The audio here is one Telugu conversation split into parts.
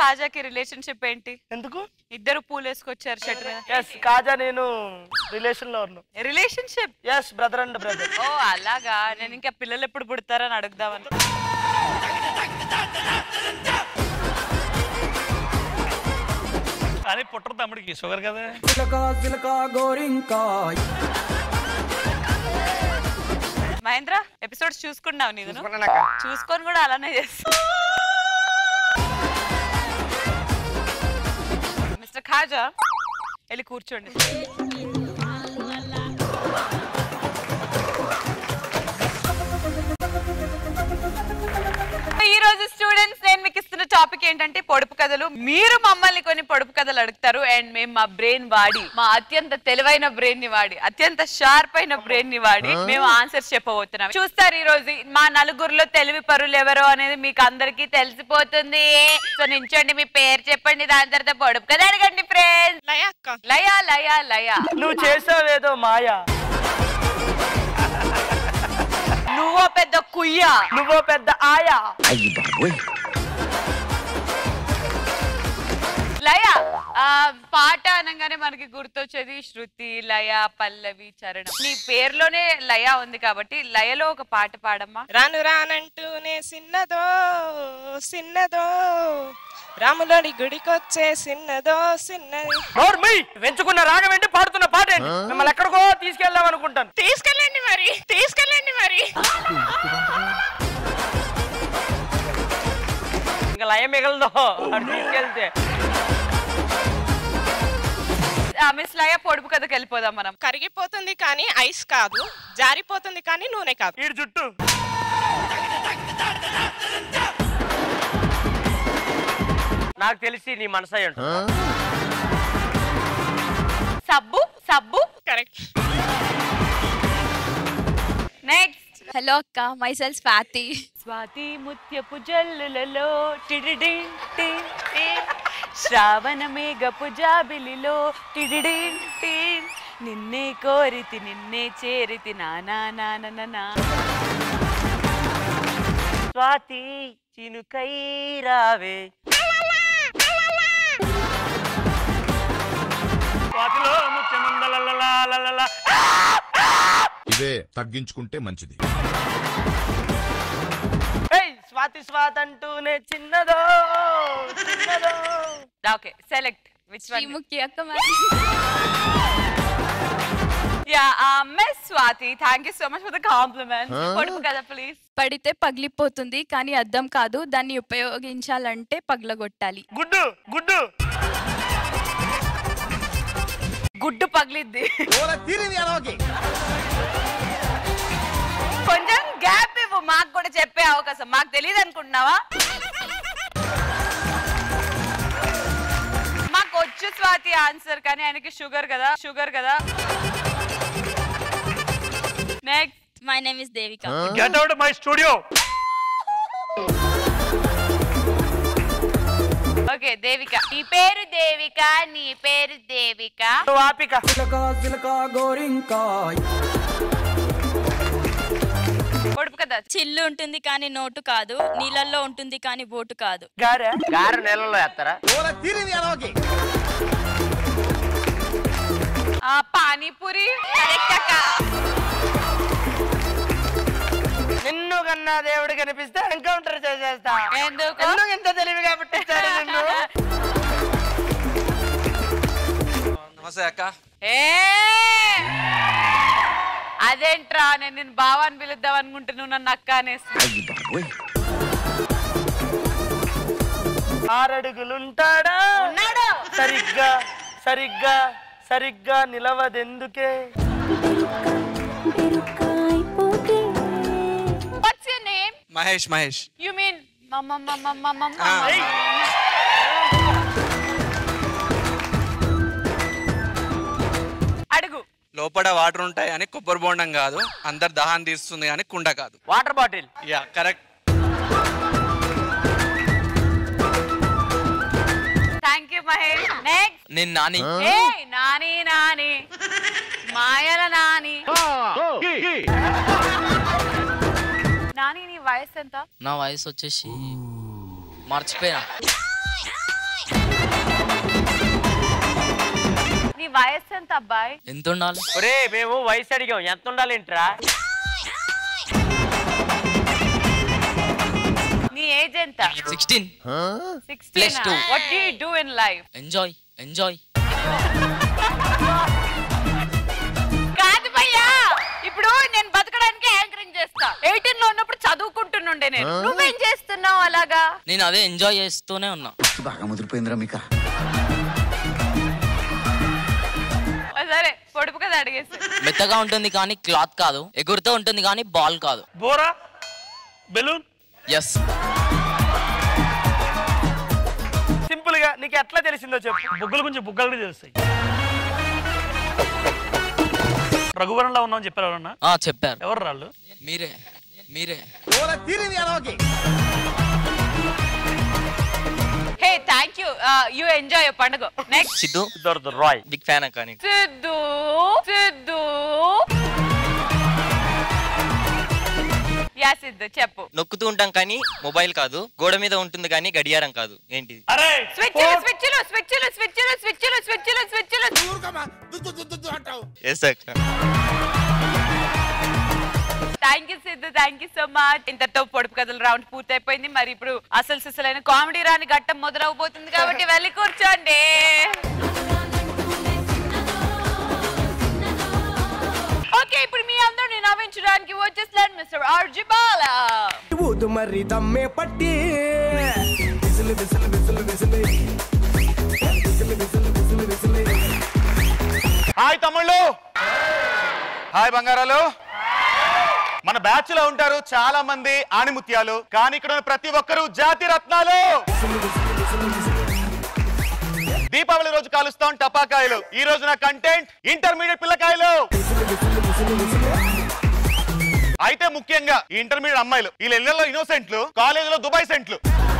కాజాకి రిలేషన్షిప్ ఏంటి ఎందుకు ఇద్దరు పూలు వేసుకొచ్చారు షర్ట్ మీద ఎస్ కాజా నేను రిలేషన్ లో ఉన్నాను relationship yes brother and brother ఓ అలాగా నేను ఇంకా పిల్లలు ఎప్పుడు పుడతారని అడుగుదామని కానీ పుట్టరు తమ్ముడికి షుగర్ కదా చిలక చిలక గోరింక మహేంద్ర ఎపిసోడ్స్ చూసుకున్నావు నేను చూసుకొని కూడా అలానే చేస్తా మిస్టర్ ఖాజా వెళ్ళి కూర్చోండి ఈ రోజు స్టూడెంట్స్ నేను మీకు ఇస్తున్న టాపిక్ ఏంటంటే పొడుపు కథలు మీరు మమ్మల్ని కొన్ని పొడుపు కథలు అడుగుతారు అండ్ మేము మా బ్రెయిన్ వాడి మా అత్యంత తెలివైన బ్రెయిన్ ని వాడి అత్యంత షార్ప్ అయిన బ్రెయిన్ ని వాడి మేము ఆన్సర్స్ చెప్పబోతున్నాం చూస్తారు ఈ రోజు మా నలుగురిలో తెలివి పరులు ఎవరో అనేది మీకు అందరికీ తెలిసిపోతుంది సో నించోండి మీ పేరు చెప్పండి దాని తర్వాత పొడుపు కథ అడగండి ఫ్రెండ్స్ లయ అక్క లయ లయ లయ నువ్వు చేసావేదో మాయా నువ్వో పెద్ద కుయ్య నువ్వో పెద్ద ఆయా లయ ఆ, పాట అనగానే మనకి గుర్తొచ్చేది శృతి లయ పల్లవి చరణం నీ పేరులోనే లయ ఉంది కాబట్టి లయలో ఒక పాట పాడమ్మా రాను రానంటూనే సిన్నదో సిన్నదో రాములోని గుడికొచ్చే సిన్నదో సిన్నది నోర్మై వెంచుకున్న రాగం ఏంటి పాడుతున్న పాట ఏంటి మిమ్మల్ని ఎక్కడికో తీసుకెళ్దాం అనుకుంటాను తీసుకెళ్ళండి మరి తీసుకెళ్ళండి మరి ఇంకా లయ మిగలదో అటు తీసుకెళ్తే ఆ, మిస్ లయ పొడుపు కథకి వెళ్ళిపోదాం మనం కరిగిపోతుంది కానీ ఐస్ కాదు జారిపోతుంది కానీ నూనె కాదు వీడి చుట్టూ నాకు తెలిసి నీ మనసు అయి ఉంటుంది సబ్బు సబ్బు కరెక్ట్ నెక్స్ట్ హలో అక్క మై సెల్ఫ్ స్వాతి స్వాతి ముత్యపు జల్లులలో టిడిడిం టిం టిం. శ్రావణ మేఘపు జాబిలిలో టిడిడిం టిం. నిన్నే కోరితి నిన్నే చేరితి నానా నానా స్వాతి చినుకై రావే వాటిలో ముత్యమందలలలలలల. ఇదే తగ్గించుకుంటే మంచిది ఏయ్, స్వాతి స్వాతి అంటూనే చిన్నదో చిన్నదో okay select which one Sreemukhi అక్క మరి yeah miss Swathi thank you so much for the compliment పొడుపు కదా ప్లీజ్ పడితే పగిలిపోతుంది కానీ అద్దం కాదు దాన్ని ఉపయోగించాలంటే పగలగొట్టాలి గుడ్డు గుడ్డు గుడ్డు పగిలిద్ది కొంచెం గ్యాప్ ఇవ్వు మాకు కూడా చెప్పే అవకాశం మాకు తెలియదు అనుకుంటున్నావా మాకు వచ్చు స్వాతి ఆన్సర్ కానీ ఆయనకి షుగర్ కదా షుగర్ కదా next my name is Devika get out my studio okay Devika నీ పేరు దేవిక నీ పేరు దేవిక నువ్వు ఆపిక చిలక చిలక గోరింక పొడుపు కదా చిల్లు ఉంటుంది కానీ నోటు కాదు నీళ్ళల్లో ఉంటుంది కానీ బోటు కాదు గారె గారె నెలలో వేస్తారా ఆ, పానీపూరి కరెక్ట్ అక్క నిన్ను కన్నా దేవుడు కనిపిస్తే ఎన్కౌంటర్ చేసేస్తా ఎందుకు ఎందుకు ఇంత తెలివిగా పుట్టించాడు నిన్ను నమస్తే అక్క ఏ అదేంట్రా నేను నేను బావాని పిలుద్దాం అనుకుంటే నువ్వు నన్ను అక్క అనేసి ఆరడుగులుంటాడా ఉన్నాడు సరిగ్గా సరిగ్గా సరిగ్గా నిలవదెందుకే what's your name Mahesh Mahesh you mean మమ్మ మమ్మ మమ్మ ఆ. అడుగు లోపల వాటర్ ఉంటాయి అని కొబ్బరి బోండం కాదు అందరు దహాన్ని తీస్తుంది కానీ కుండ కాదు water bottle yeah correct thank you Mahesh next నేను నాని ఏ నాని నాని మాయల నాని నాని నీ వయసు ఎంత నా వయసు వచ్చేసి మర్చిపోయినా నీ వయస్సు ఎంత అబ్బాయి ఎంత ఉండాలి ఒరే మేము వయసు అడిగాం ఎంత ఉండాలి ఏంట్రా నీ ఏజ్ ఎంత sixteen sixteen Plus two. What do you do in life enjoy enjoy కాదు భయ్యా ఇప్పుడు నేను బతకడానికి యాంకరింగ్ చేస్తా ఎయిటీన్ లో ఉన్నప్పుడు చదువుకుంటుండే నేను నువ్వేం చేస్తున్నావు అలాగా నేను అదే ఎంజాయ్ చేస్తూనే ఉన్నా బాగా ముదిరిపోయిందిరా మీకా ఆ, సరే పొడుపు కదా అడిగేసి మెత్తగా ఉంటుంది కానీ క్లాత్ కాదు ఎగురుతూ ఉంటుంది కానీ బాల్ కాదు బోరా బెలూన్ ఎస్ సింపుల్ గా నీకు ఎట్లా తెలిసిందో చెప్పు బుగ్గల గురించి బుగ్గలు తెలుస్తాయి రఘువరంలో ఉన్నామని చెప్పారు ఎవరన్నా ఆ చెప్పారు ఎవరు రాళ్ళు మీరే మీరే hey thank you you enjoy పండుగ next Siddhu Siddhartha Roy big fan అక్క నీకు సిద్ధు సిద్ధు యా సిద్ధు చెప్పు నొక్కుతూ ఉంటాం కానీ మొబైల్ కాదు గోడ మీద ఉంటుంది కానీ గడియారం కాదు ఏంటిది అరే స్విచ్లు స్విచ్లు స్విచ్లు స్విచ్లు స్విచ్లు స్విచ్లు స్విచ్లు ఎస్ అక్క thank you Siddhu thank you so much ఇంతతో పొడుపు కథల రౌండ్ పూర్తయిపోయింది మరి ఇప్పుడు అసలు సిసలైన కామెడీ రాని ఘట్టం మొదలవబోతుంది కాబట్టి వెళ్ళి కూర్చోండి ఓకే ఇప్పుడు మీ అందరిని నవ్వించడానికి వచ్చేసాను మిస్టర్ ఆర్జీ బాలా ఊదు మరి దమ్మే పట్టి విసిలి విసిలి విసిలి విసిలి విసిలి విసిలి విసిలి విసిలి హాయ్ తమ్ముళ్ళు హాయ్ బంగారాలు మన బ్యాచ్ లో ఉంటారు చాలా మంది ఆణిముత్యాలు కానీ ఇక్కడ ఉన్న ప్రతి ఒక్కరు జాతి రత్నాలు దీపావళి రోజు కాలుస్తాం టపాకాయలు ఈ రోజు నా కంటెంట్ ఇంటర్మీడియట్ పిల్లకాయలు అయితే ముఖ్యంగా ఈ ఇంటర్మీడియట్ అమ్మాయిలు వీళ్ళ ఇళ్లలో ఇన్నోసెంట్లు కాలేజీలో దుబాయ్ సెంట్లు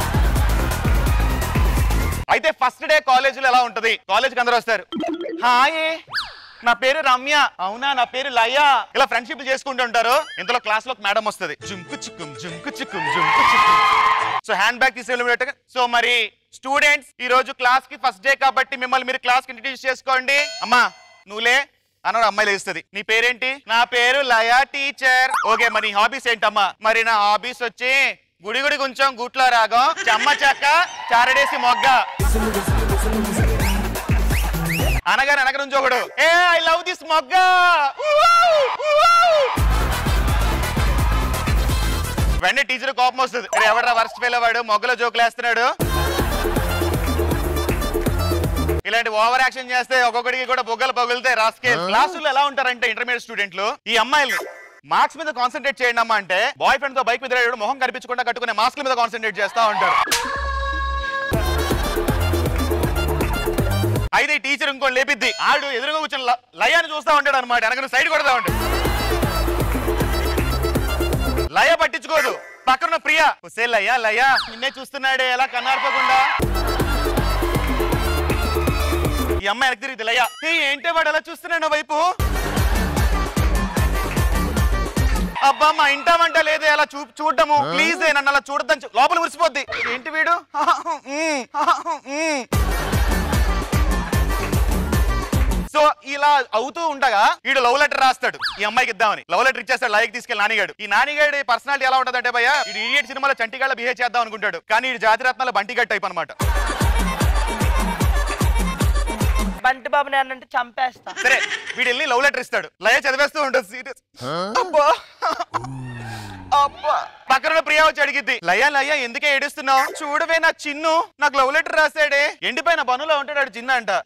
అయితే ఫస్ట్ డే కాలేజీలో ఎలా ఉంటది కాలేజ్కి అందరూ వస్తారు హాయ్ నా పేరు రమ్య అవునా నా పేరు లయ ఇలా ఫ్రెండ్షిప్ చేసుకుంటూ ఉంటారు ఇంతలో క్లాస్ లో మేడం వస్తుంది జుంకు చిక్కుం జుంకు చిక్కుం జుంకు చిక్కుం సో హ్యాండ్ బ్యాగ్ తీసుకెళ్ళి సో మరి స్టూడెంట్స్ ఈ రోజు క్లాస్ కి ఫస్ట్ డే కాబట్టి మిమ్మల్ని మీరు క్లాస్ కి ఇంట్రడ్యూస్ చేసుకోండి అమ్మా నువ్వులే అన్నాడు అమ్మాయి లేస్తుంది నీ పేరేంటి నా పేరు లయ టీచర్ ఓకే మరి నీ హాబీస్ ఏంటమ్మా మరి నా హాబీస్ వచ్చి గుడి గుడి కొంచెం గుట్లో రాగం చెమ్మ చెక్క చారడేసి మొగ్గ అనగానే అనగ నుంచి ఒకడు ఏ ఐ లవ్ దిస్ మొగ్గ వెంటనే టీచర్ కోపం వస్తుంది ఇక్కడ ఎవడరా వర్స్ట్ ఫెయిల్ వాడు మొగ్గలో జోకులు వేస్తున్నాడు ఇలాంటి ఓవర్ యాక్షన్ చేస్తే ఒక్కొక్కడికి కూడా బొగ్గలు పగులుతాయి రాసుకే క్లాసులు ఎలా ఉంటారంటే ఇంటర్మీడియట్ స్టూడెంట్లు ఈ అమ్మాయిలు మార్క్స్ మీద కాన్సన్ట్రేట్ చేయండి అమ్మా అంటే బాయ్ ఫ్రెండ్ తో బైక్ మీద రాడు మొహం కనిపించకుండా కట్టుకునే మాస్క్ మీద కాన్సన్ట్రేట్ చేస్తా ఉంటారు అయితే ఈ టీచర్ ఇంకోటి లేపిద్ది ఆడు ఎదురుగా కూర్చొని ల- లయాన్ని చూస్తా ఉంటాడు అనమాట వెనక సైడ్ కొడతా ఉంటాడు లయ పట్టించుకోదు పక్కన ప్రియా సే లయ లయ నిన్నే చూస్తున్నాడే ఎలా కన్నార్పకుండా ఈ అమ్మాయి వెనక్కి తిరిగి లయ "ఏ, ఏంటే వాడు అలా చూస్తున్నాడు నా వైపు అబ్బా మా ఇంటామంట లేదే అలా చూ చూడటము ప్లీజ్ నన్ను అలా చూడద్దని చెప్- లోపల మురిసిపోద్ది ఏంటి వీడు "ఉమ్, ఉమ్." సో ఇలా అవుతూ ఉండగా వీడు లవ్ లెటర్ రాస్తాడు ఈ అమ్మాయికి ఇద్దామని లవ్ లెటర్ ఇచ్చేస్తాడు లైక్ తీసుకెళ్ళి నానిగాడు ఈ నానిగాడి పర్సనాలిటీ ఎలా ఉంటదంటే భయ్య ఇది ఇడియట్ సినిమాలో చంటిగాళ్ళ బిహేవ్ చేద్దాం అనుకుంటాడు కానీ ఈ జాతి రత్నాల బంటిగడ్ టైప్ అనమాట బంటి బాబుని అంటే చంపేస్తా సరే వీడు వెళ్ళి లవ్ లెటర్ ఇస్తాడు లయ చదివేస్తూ ఉంటుంది సీరియస్ అబ్బా అబ్బా పక్కన ఉన్న ప్రియా వచ్చి అడిగిద్ది లయ లయ ఎందుకే ఏడుస్తున్నావు చూడవే నా చిన్ను నాకు లవ్ లెటర్ రాశాడే ఎండిపోయిన పనులో ఉంటాడు ఆడు చిన్న అంట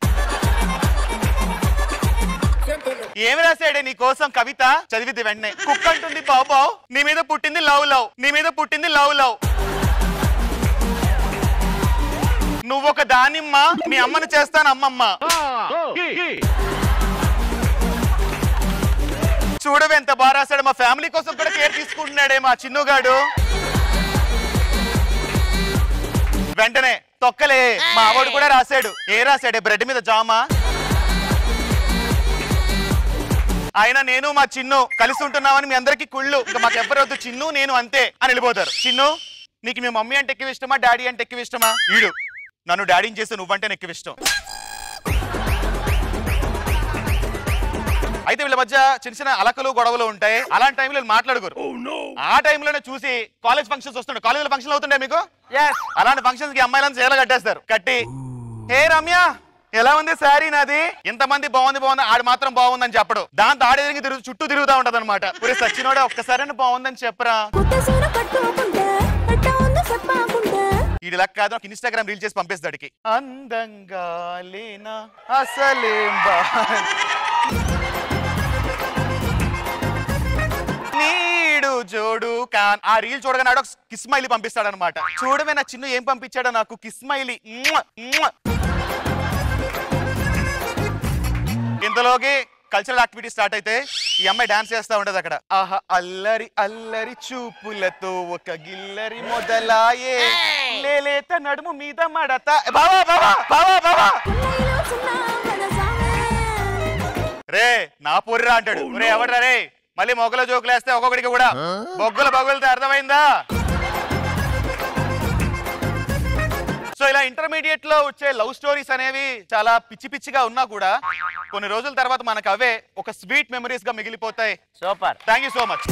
ఏమి రాశాడే నీ కోసం కవిత చదివిద్ది వెంటనే కుక్క అంటుంది బావు బావు నీ మీద పుట్టింది లవ్ లవ్ నీ మీద పుట్టింది లవ్ లవ్ నువ్వొక దానిమ్మ మీ అమ్మని చేస్తాను అమ్మమ్మ చూడవే ఎంత బాగా రాశాడు మా ఫ్యామిలీ కోసం కూడా కేర్ తీసుకుంటున్నాడే మా చిన్నుగాడు వెంటనే తొక్కలే మా ఆవిడ కూడా రాశాడు ఏ రాశాడే బ్రెడ్ మీద జామా ఆయన నేను మా చిన్ను కలిసి ఉంటున్నామని మీ అందరికి కుళ్ళు ఇంకా మాకు ఎవరొద్దు చిన్ను నేను అంతే అని వెళ్ళిపోతారు చిన్ను నీకు మీ మమ్మీ అంటే ఎక్కువ ఇష్టమా డాడీ అంటే ఎక్కువ ఇష్టమా ఈడు నన్ను డాడీని చేస్తే నువ్వంటే నాకు ఎక్కువ ఇష్టం అయితే వీళ్ళ మధ్య చిన్న చిన్న అలకలు గొడవలు ఉంటాయి అలాంటి టైంలో వీళ్ళు మాట్లాడుకోరు ఆ టైంలోనే చూసి కాలేజ్ ఫంక్షన్స్ వస్తుంటాయి కాలేజీలో ఫంక్షన్ అవుతుంటాయి మీకు అలాంటి ఫంక్షన్స్ కి అమ్మాయిలను చీరలు కట్టేస్తారు కట్టి హే రమ్య ఎలా ఉంది శారీ నాది ఇంతమంది బాగుంది బాగుంది ఆడు మాత్రం బాగుందని చెప్పడు దాంతో ఆడే తిరిగి తిరుగు చుట్టూ తిరుగుతా ఉంటది అనమాట పురి సచ్చినోడే ఒక్కసారి బాగుందని చెప్పరా ఇది లెక్క కాదు నాకు ఇన్స్టాగ్రామ్ రీల్ చేసి పంపిస్తాడికి అందంగా లేనా అసలేం బా నీడు జోడు కాన్ ఆ రీల్ చూడగానే ఆడు కిస్మైలీ పంపిస్తాడు అనమాట చూడవే నా చిన్ను ఏం పంపించాడో నాకు కిస్మైలీ ఇంతలోకి కల్చరల్ యాక్టివిటీ స్టార్ట్ అయితే ఈ అమ్మాయి డాన్స్ చేస్తా ఉంటది అక్కడ ఆహా అల్లరి అల్లరి చూపులతో ఒక గిల్లరి మొదలాయే లేలేత నడుము మీద మడత బావా బావా బావా బావా రే నా పొర్రా అంటాడు రే ఎవడ్రా రే మళ్ళీ మొగల జోకులు వేస్తే ఒక్కొక్కడికి కూడా బొగ్గుల బొగ్గులతో అర్థమైందా సో ఇలా ఇంటర్మీడియట్ లో వచ్చే లవ్ స్టోరీస్ అనేవి చాలా పిచ్చి పిచ్చిగా ఉన్నా కూడా కొన్ని రోజుల తర్వాత మనకు అవే ఒక స్వీట్ మెమరీస్ గా మిగిలిపోతాయి super thank you so much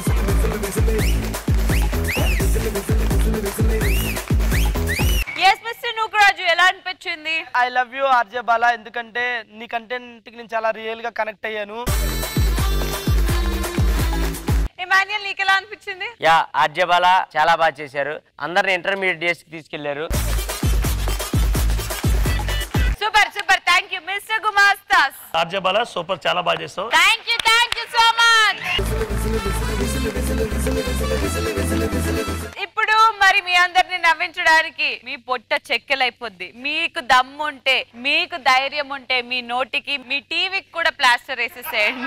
yes mister Nookaraju ఎలా అనిపించింది I love you RJ Bala ఎందుకంటే నీ కంటెంట్ కి నేను చాలా రియల్ గా కనెక్ట్ అయ్యాను ఇమాన్యుల్ నీకు ఎలా అనిపించింది యా ఆర్జే బాలా చాలా బాగా చేశారు అందరిని ఇంటర్మీడియట్ డేస్ కి తీసుకెళ్లారు super super thank you mister గుమాస్తాస్ ఆర్జబాల సూపర్ చాలా బాగా చేస్తావు thank you thank you so much ఇప్పుడు మరి మీ అందరిని నవ్వించడానికి మీ పొట్ట చెక్కలైపోద్ది మీకు దమ్ము ఉంటే మీకు ధైర్యం ఉంటే మీ నోటికి మీ టీవీకి కూడా ప్లాస్టర్ వేసేసేయండి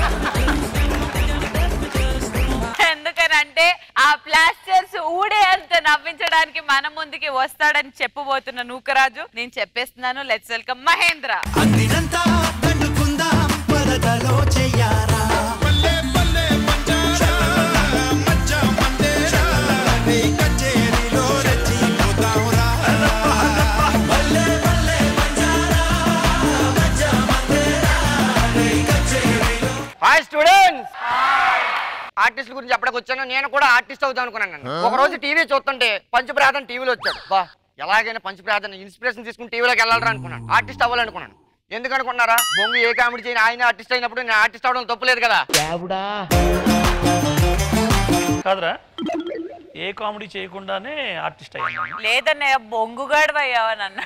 ఎందుకనంటే ఆ ప్లాస్టర్స్ ఊడే అంత నవ్వించడానికి మన ముందుకి వస్తాడని చెప్పబోతున్న నూకరాజు నేను చెప్పేస్తున్నాను లెట్స్ వెల్కమ్ మహేంద్ర అందినంతా దండుకుందాం పరదలో చెయ్యారా హాయ్ స్టూడెంట్స్ ఆర్టిస్ట్ గురించి చెప్పడానికి వచ్చాను నేను కూడా ఆర్టిస్ట్ అవుతాను అనుకున్నాను ఒక రోజు టీవీ చూస్తుంటే పంచప్రాధన్ టీవీలో వచ్చాడు బా ఎలాగైనా పంచప్రాధన్ ఇన్స్పిరేషన్ తీసుకుని టీవీలోకి వెళ్ళాలరా అనుకున్నాను ఆర్టిస్ట్ అవ్వాలనుకున్నాను ఎందుకు అనుకున్నారా బొంగు ఏ కామెడీ చేయని ఆయన ఆర్టిస్ట్ అయినప్పుడు నేను ఆర్టిస్ట్ అవడం తప్పులేదు కదా కాదురా ఏ కామెడీ చేయకుండానే ఆర్టిస్ట్ అయ్యాను లేదన్నయ్య బొంగుగాడు అయ్యావని అన్న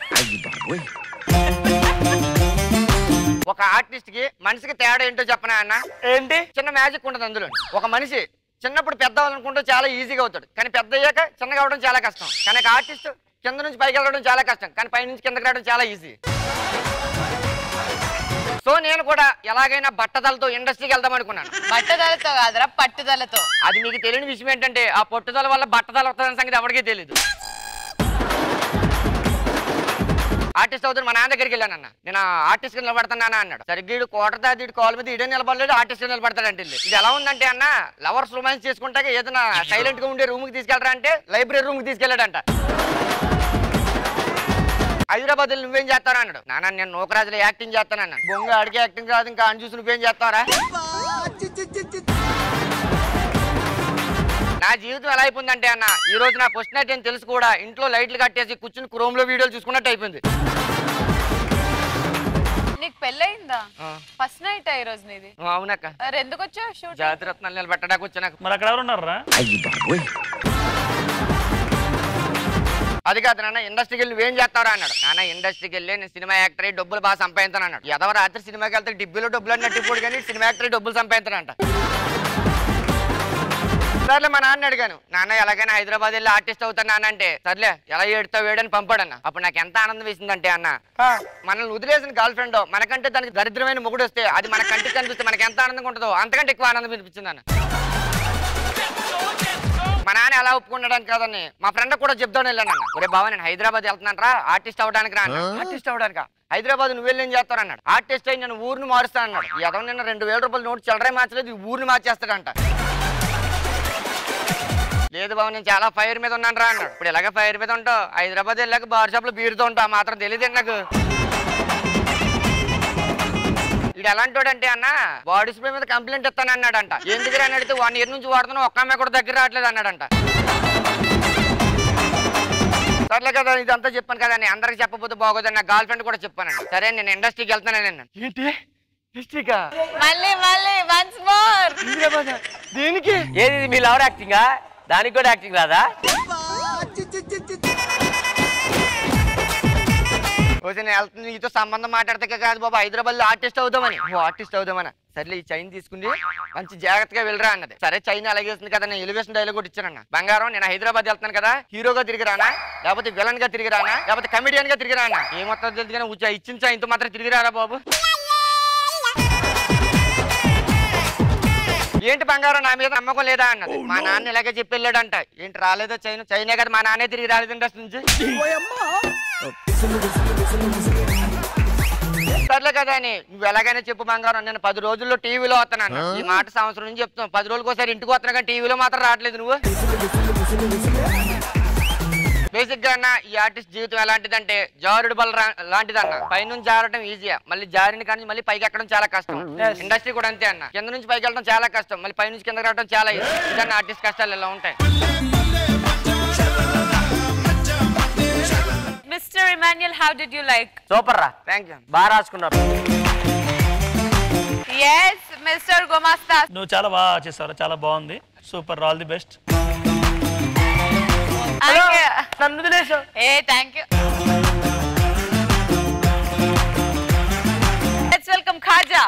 ఒక ఆర్టిస్ట్ కి మనిషికి తేడా ఏంటో చెప్పనా అన్న ఏంటి చిన్న మ్యాజిక్ ఉంటుంది అందులో ఒక మనిషి చిన్నప్పుడు పెద్ద అవ్వాలనుకుంటే చాలా ఈజీగా అవుతాడు కానీ పెద్ద అయ్యాక చిన్నగా అవడం చాలా కష్టం కానీ ఒక ఆర్టిస్ట్ కింద నుంచి పైకి వెళ్ళడం చాలా కష్టం కానీ పై నుంచి కిందకి రావడం చాలా ఈజీ సో నేను కూడా ఎలాగైనా బట్టతలతో ఇండస్ట్రీకి వెళ్దాం అనుకున్నాను పట్టుదలతో కాదురా పట్టుదలతో అది మీకు తెలియని విషయం ఏంటంటే ఆ పట్టుదల వల్ల బట్టతల వస్తుందన్న సంగతి ఎవరికీ తెలియదు ఆర్టిస్ట్ అవుతాడు మా నాన్న దగ్గరికి వెళ్ళాను అన్న నేను ఆర్టిస్ట్ గా నిలబడుతున్నానా అన్నాడు సరిగ్గా ఈడు కోటర్ దాది కాల్ మీద ఇడే నిలబడలేడు ఆర్టిస్ట్ నిలబడతాడంటే ఇది ఇది ఎలా ఉందంటే అన్న లవర్స్ రొమాన్స్ చేసుకుంటాక ఏదైనా సైలెంట్ గా ఉండే రూమ్ కి తీసుకెళ్ళరా అంటే లైబ్రరీ రూమ్ కి తీసుకెళ్ళాడంట హైదరాబాద్ లో నువ్వేం చేస్తారా అన్నాడు నాన్న నేను నూకరాజులో యాక్టింగ్ చేస్తాను అన్నాడు బొంగ అడిగే యాక్టింగ్ రాదు ఇంకా అని చూసి నువ్వేం చేస్తారా నా జీవితం ఎలా అయిపోయిందంటే అన్న ఈ రోజు నా ఫస్ట్ నైట్ అని తెలుసు కూడా ఇంట్లో లైట్లు కట్టేసి కూర్చుని క్రోమ్ లో వీడియోలు చూసుకున్నట్టు అయిపోయింది నీకు పెళ్ళయిందా ఆ. ఫస్ట్ నైట్ ఈ రోజు నీది ఆ, అవునక్క మరి ఎందుకు వచ్చావు షూట్ జాతిరత్నాలు నిలబెట్టడానికి వచ్చాను మరి అక్కడ ఎవరు ఉన్నారా అది కాదు నాన్న ఇండస్ట్రీకి వెళ్ళి నువ్వేం చేస్తారా అన్నాడు నాన్న ఇండస్ట్రీకి వెళ్ళి నేను సినిమా యాక్టర్ అయ్యి డబ్బులు బాగా సంపాదించాను అన్నాడు ఎదవ రాత్రి సినిమాకి వెళ్తే డిబ్బీలో డబ్బులు అన్నట్టు ఇప్పుడు కానీ సినిమా యాక్టర్ అయ్యి డబ్బులు సంపాదించానంట సర్లే మా నాన్న అడిగాను నాన్న ఎలాగైనా హైదరాబాద్ వెళ్ళి ఆర్టిస్ట్ అవుతాను నాన్న అంటే సర్లే ఎలా ఏడుతావు వేడని పంపాడన్న అప్పుడు నాకు ఎంత ఆనందం వేసిందంటే అన్న మనల్ని వదిలేసిన గర్ల్ ఫ్రెండ్ మనకంటే దానికి దరిద్రమైన మొగుడు వస్తే అది మన కంటికి కనిపిస్తే మనకి ఎంత ఆనందంగా ఉంటుందో అంతకంటే ఎక్కువ ఆనందం అనిపించింది అన్న మా నాన్న ఎలా ఒప్పుకున్నాడని కాదని మా ఫ్రెండ్ కూడా చెప్తాను వెళ్ళాను అన్న ఒరే బాబా నేను హైదరాబాద్ వెళ్తున్నాను రా ఆర్టిస్ట్ అవడానికి రా అన్నాడు. ఆర్టిస్ట్ అవడానికా హైదరాబాద్ నువ్వు వెళ్ళి ఏం చేస్తావు అన్నాడు ఆర్టిస్ట్ అయి నేను ఊరిని మారుస్తాను అన్నాడు ఎదవ నిన్న రెండు వేల రూపాయలు నోటు చిల్లరే మార్చలేదు ఈ ఊరిని మార్చేస్తాడంట లేదు బాబు నేను చాలా ఫైర్ మీద ఉన్నాను రా అన్నాడు ఇప్పుడు ఇలాగే ఫైర్ మీద ఉంటావు హైదరాబాద్ వెళ్ళాక బార్ షాప్ లో బీరుతో ఉంటావు ఆ మాత్రం తెలియదు నాకు ఇది ఎలాంటి అంటే అన్న బాడీ స్ప్రే మీద కంప్లైంట్ ఇస్తాను అన్నాడంట ఎందుకు అని అడిగితే వన్ ఇయర్ నుంచి వాడుతున్నా ఒక్క అమ్మాయి కూడా దగ్గర రావట్లేదు అన్నాడంట సర్లే కదా ఇదంతా చెప్పాను కదా నేను అందరికి చెప్పబోతే బాగోదని నా గర్ల్ ఫ్రెండ్ కూడా చెప్పానండి సరే నేను ఇండస్ట్రీకి వెళ్తాను నేను ఏంటి ఇండస్ట్రీకా మళ్ళీ మళ్ళీ వన్స్ మోర్ దేనికి ఏది ఇది మీ లవర్ యాక్టింగా దానికి కూడా యాక్టింగ్ రాదా రోజు నేను వెళ్తుంది నీతో సంబంధం మాట్లాడితే కాదు బాబు హైదరాబాద్ లో ఆర్టిస్ట్ అవుదామని ఓ ఆర్టిస్ట్ అవుదామని సర్లే ఈ చైన్ తీసుకుంది మంచి జాగ్రత్తగా వెళ్ళరా అన్నది సరే చైన్ అలాగే వస్తుంది కదా నేను ఎలివేషన్ డైలాగ్ కూడా ఇచ్చానన్న బంగారం నేను హైదరాబాద్ వెళ్తాను కదా హీరోగా తిరిగి రానా లేకపోతే విలన్ గా తిరిగి రానా లేకపోతే కమెడియన్ గా తిరిగి రానా ఏమొత్తం తెలుసు కానీ ఉచ్చ- ఇచ్చిన చైన్ తో మాత్రం తిరిగి రారా బాబు ఏంటి బంగారం నా మీద నమ్మకం లేదా అన్నది మా నాన్న ఇలాగే చెప్పి వెళ్ళాడంట ఏంటి రాలేదో చైన్ చైనే కదా మా నాన్నే తిరిగి రాలేదు ఇండస్ట్రీ నుంచి సర్లే కదా అని నువ్వు ఎలాగైనా చెప్పు బంగారం నేను పది రోజుల్లో టీవీలో వస్తున్నాను ఈ మాట సంవత్సరం నుంచి చెప్తాను పది రోజులకు ఒకసారి ఇంటికి వస్తున్నా కానీ టీవీలో మాత్రం రావట్లేదు నువ్వు బేసిక్ గా అన్న ఈ ఆర్టిస్ట్ జీవితం ఎలాంటిదంటే జారుడు బల్ల రా- లాంటిదన్న పైనుంచి జారడం ఈజీయా మళ్ళీ జారిన కానీ మళ్ళీ పైకి ఎక్కడం చాలా కష్టం ఇండస్ట్రీ కూడా అంతే అన్న కింద నుంచి పైకి వెళ్ళడం చాలా కష్టం మళ్ళీ పై నుంచి కిందకి రావడం చాలా ఈజీ ఇదన్న ఆర్టిస్ట్ కష్టాలు ఇలా ఉంటాయి mister Emmanuel how did you like super రా థ్యాంక్ యూ బాగా రాసుకున్నారు ఎస్ మిస్టర్ గుమాస్తా నువ్వు చాలా బాగా చేసావు చాలా బాగుంది సూపర్ ఆల్ ది బెస్ట్ నన్ను వదిలేసావు ఏ thank you let's welcome Khaja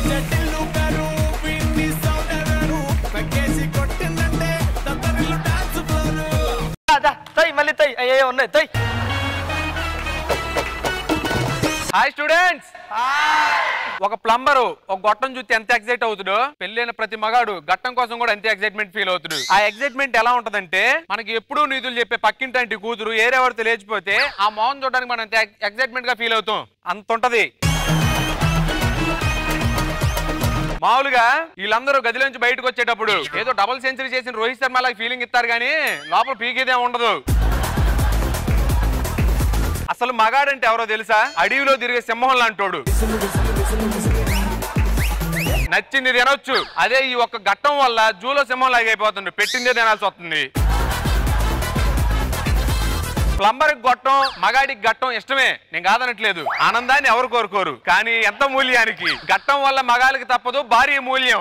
తై మళ్ళీ తై అయ్యే ఉన్నాయి తై హాయ్ స్టూడెంట్స్ ఒక ప్లంబరు ఒక గొట్టం చూస్తే ఎంత ఎక్సైట్ అవుతుడో పెళ్ళైన ప్రతి మగాడు గట్టం కోసం కూడా అంతే ఎక్సైట్మెంట్ ఫీల్ అవుతుడు ఆ ఎక్సైట్మెంట్ ఎలా ఉంటదంటే మనకి ఎప్పుడూ నిధులు చెప్పే పక్కింటి కూతురు ఏరేవారితో లేచిపోతే ఆ మోహన్ చూడడానికి మనం ఎంత ఎక్సైట్మెంట్ గా ఫీల్ అవుతాం అంత ఉంటది మామూలుగా వీళ్ళందరూ గదిలోంచి బయటకు వచ్చేటప్పుడు ఏదో డబుల్ సెంచరీ చేసిన రోహిత్ శర్మ లాగా ఫీలింగ్ ఇస్తారు కానీ లోపల పీకేదే ఉండదు అసలు మగాడంటే ఎవరో తెలుసా అడవిలో తిరిగే సింహం లాంటోడు నచ్చింది తినొచ్చు అదే ఈ ఒక్క ఘట్టం వల్ల జూలో సింహం లాగా అయిపోతుంది పెట్టిందే తినాల్సి వస్తుంది ప్లంబర్ గొట్టం మగాడికి గట్టం ఇష్టమే నేను కాదనట్లేదు ఆనందాన్ని ఎవరు కోరుకోరు కానీ ఎంత మూల్యానికి గట్టం వల్ల మగాళ్ళకి తప్పదు భారీ మూల్యం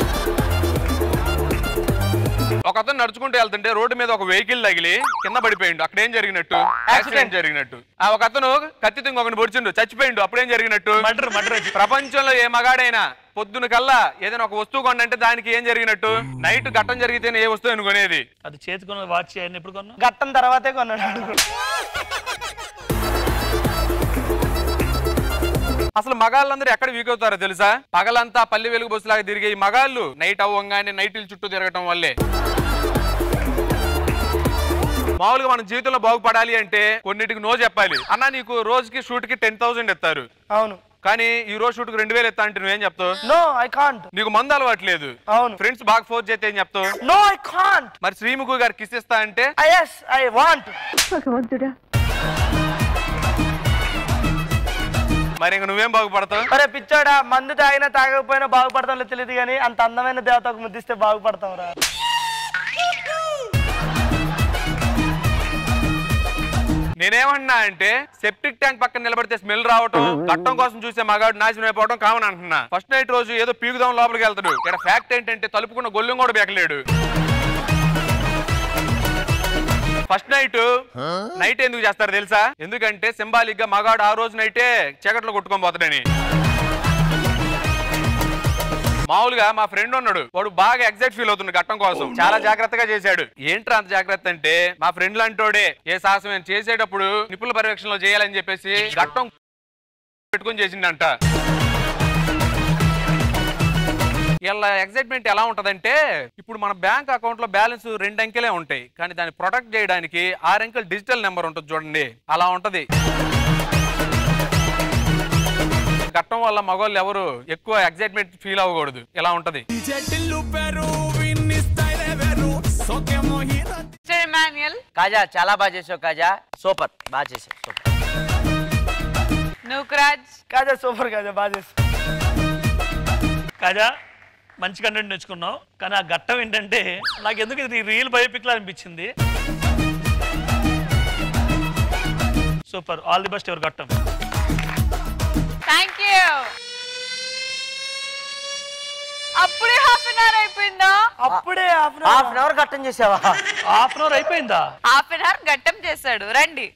ఒక అతను నడుచుకుంటూ వెళ్తుంటే రోడ్డు మీద ఒక వెహికల్ తగిలి కింద పడిపోయిండు అక్కడ ఏం జరిగినట్టు యాక్సిడెంట్ జరిగినట్టు ఆ ఒక అతను కత్తితో ఇంకొకటి పొడిచిండు చచ్చిపోయిండు అప్పుడేం జరిగినట్టు మర్డర్ మర్డర్ ప్రపంచంలో ఏ మగాడైనా పొద్దున కల్లా ఏదైనా ఒక వస్తువు కొనంటే దానికి ఏం జరిగినట్టు నైట్ ఘట్టం జరిగితేనే ఏ వస్తువు కొనేది అది చేతికున్న వాచ్ చేయని ఎప్పుడు కొన్నా గట్టం తర్వాతే కొన్నాడు అసలు మగాళ్ళందరూ ఎక్కడ వీక్ అవుతారో తెలుసా పగలంతా పల్లి వెలుగు బస్సులాగా తిరిగే ఈ మగాళ్ళు నైట్ అవ్వంగానే నైట్లు చుట్టూ తిరగటం వల్లే మామూలుగా మన జీవితంలో బాగుపడాలి అంటే కొన్నిటికి నో చెప్పాలి అన్న నీకు రోజుకి షూట్ కి టెన్ థౌసండ్ ఇస్తారు అవును కానీ ఈ రోజు షూట్ కి రెండు వేలు ఇస్తా అంటే నువ్వేం చెప్తావు నో ఐ కాంట్ నీకు మందు అలవాట్లేదు అవును ఫ్రెండ్స్ బాగా ఫోర్స్ చేస్తే ఏం చెప్తావు నో ఐ కాంట్ మరి శ్రీముఖు గారు కిస్ ఇస్తా అంటే ఎస్ ఐ వాంట్ భగవంతుడా మరి ఇంక నువ్వేం బాగుపడతావు అరే పిచ్చోడా మందు తాగినా తాగకపోయినా బాగుపడతాం లేదు తెలియదు కానీ అంత అందమైన దేవతకు ముద్దిస్తే బాగుపడతాం రా నేనేమన్నా అంటే సెప్టిక్ ట్యాంక్ పక్కన నిలబడితే స్మెల్ రావటం గట్టం కోసం చూసే మగాడు నాశనం అయిపోవడం కామన్ అంటున్నా ఫస్ట్ నైట్ రోజు ఏదో పీకుదాం లోపలికి వెళ్తాడు ఇక్కడ ఫ్యాక్ట్ ఏంటంటే తలుపుకున్న గొల్లం కూడా బెకలేడు ఫస్ట్ నైట్ నైట్ ఎందుకు చేస్తారు తెలుసా ఎందుకంటే సింబాలిక్ గా మగాడు ఆ రోజు నైటే చీకట్లో కొట్టుకొని పోతాడని మామూలుగా మా ఫ్రెండ్ ఉన్నాడు వాడు బాగా ఎగ్జైట్ ఫీల్ అవుతుంది ఘట్టం కోసం చాలా జాగ్రత్తగా చేశాడు ఏంట్రా అంత జాగ్రత్త అంటే మా ఫ్రెండ్ లాంటోడే ఏ సాహసం ఏం చేసేటప్పుడు నిపుణుల పర్యవేక్షణలో చేయాలని చెప్పేసి ఘట్టం పెట్టుకొని చేసిండంట ఇలా ఎగ్జైట్మెంట్ ఎలా ఉంటదంటే ఇప్పుడు మన బ్యాంక్ అకౌంట్ లో బ్యాలెన్స్ రెండు అంకెలే ఉంటాయి కానీ దాన్ని ప్రొటెక్ట్ చేయడానికి ఆరు అంకెల డిజిటల్ నెంబర్ ఉంటుంది చూడండి అలా ఉంటది ఘట్టం వల్ల మగవాళ్ళు ఎవరు ఎక్కువ ఎగ్జైట్మెంట్ ఫీల్ అవ్వకూడదు ఇలా ఉంటది టిల్లు పెరు విన్ని స్టైల్ వేరు సోకే మోహిన కాజా చాలా బాగా చేసావు కాజా సూపర్ బాగా చేసావు సూపర్ నూకరాజ్ కాజా సూపర్ కాజా బాగా చేసి కాజా మంచి కంటెంట్ నేర్చుకున్నావు కానీ ఆ ఘట్టం ఏంటంటే నాకు ఎందుకు ఇది రియల్ బయోపిక్ లా అనిపించింది సూపర్ ఆల్ ది బెస్ట్ ఎవరు ఘట్టం థ్యాంక్ యూ అప్పుడే హాఫ్ అన్ అవర్ అయిపోయిందా అప్పుడే హాఫ్ హాఫ్ అన్ అవర్ కట్టం చేసావా హాఫ్ అన్ అవర్ అయిపోయిందా హాఫ్ అన్ అవర్ గట్టం చేశాడు రండి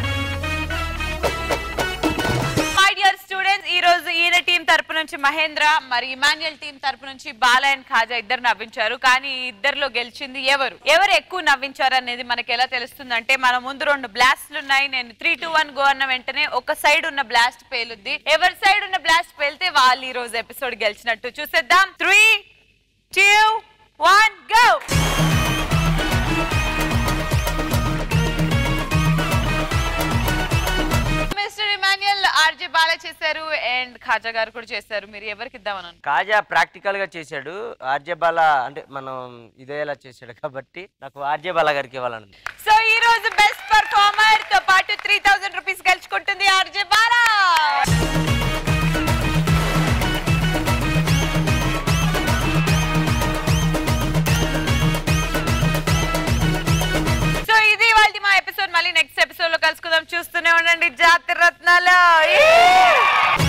మై డియర్ స్టూడెంట్స్ ఈ రోజు ఈయన టీం తరపు నుంచి మహేంద్ర మరి ఇమాన్యుయల్ టీం తరపు నుంచి బాల అండ్ ఖాజా ఇద్దరు నవ్వించారు కానీ ఈ ఇద్దరిలో గెలిచింది ఎవరు ఎవరు ఎక్కువ నవ్వించారు అనేది మనకి ఎలా తెలుస్తుంది అంటే మన ముందు రెండు బ్లాస్ట్లు ఉన్నాయి నేను త్రీ టూ వన్ గో అన్న వెంటనే ఒక సైడ్ ఉన్న బ్లాస్ట్ పేలుద్ది ఎవరి సైడ్ ఉన్న బ్లాస్ట్ పేలితే వాళ్ళు ఈ రోజు ఎపిసోడ్ గెలిచినట్టు చూసేద్దాం three two one go mister Emmanuel RJ Bala చేశారు అండ్ ఖాజా గారు కూడా చేశారు మీరు ఎవరికి ఇద్దామని అనుకుంటున్నారు? కాజా ప్రాక్టికల్ గా చేశాడు ఆర్జే బాలా అంటే మనం ఇదేలా చేశాడు కాబట్టి నాకు ఆర్జే బాలా గారికి ఇవ్వాలని సో ఈ రోజు బెస్ట్ పర్ఫార్మర్ తో పాటు త్రీ థౌసండ్ రూపీస్ గెలుచుకుంటుంది ఆర్జే బాలా సో ఇది వాళ్ళ మా ఎపిసోడ్ మళ్ళీ నెక్స్ట్ ఎపిసోడ్ లో కలుసుకుందాం చూస్తూనే ఉండండి జాతి రత్నాలు